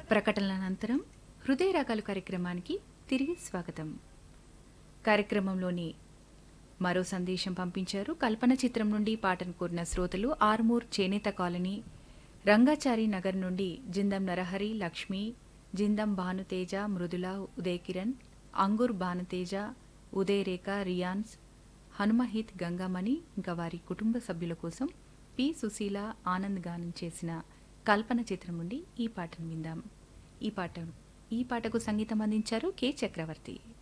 ప్రకటనల అనంతరం హృదయ రాగాలు కార్యక్రమానికి తిరిగి స్వాగతం కార్యక్రమంలోని మరో సందేశం పంపించారు కల్పన చిత్రం నుండి పాటను కోరిన శ్రోతలు ఆర్మూర్ చేనేత కాలనీ రంగాచారి నగర్ నుండి జిందం నరహరి లక్ష్మి జిందం భానుతేజ మృదుల ఉదయ్ కిరణ్ అంగుర్ భానుతేజ ఉదయ్ రేఖ రియాన్స్ హనుమహిత్ గంగామణి ఇంకా వారి కుటుంబ సభ్యుల కోసం పి సుశీల ఆనంద్ గానం చేసిన కల్పన చిత్రం నుండి ఈ పాటను విందాం ఈ పాట ఈ పాటకు సంగీతం అందించారు కె చక్రవర్తి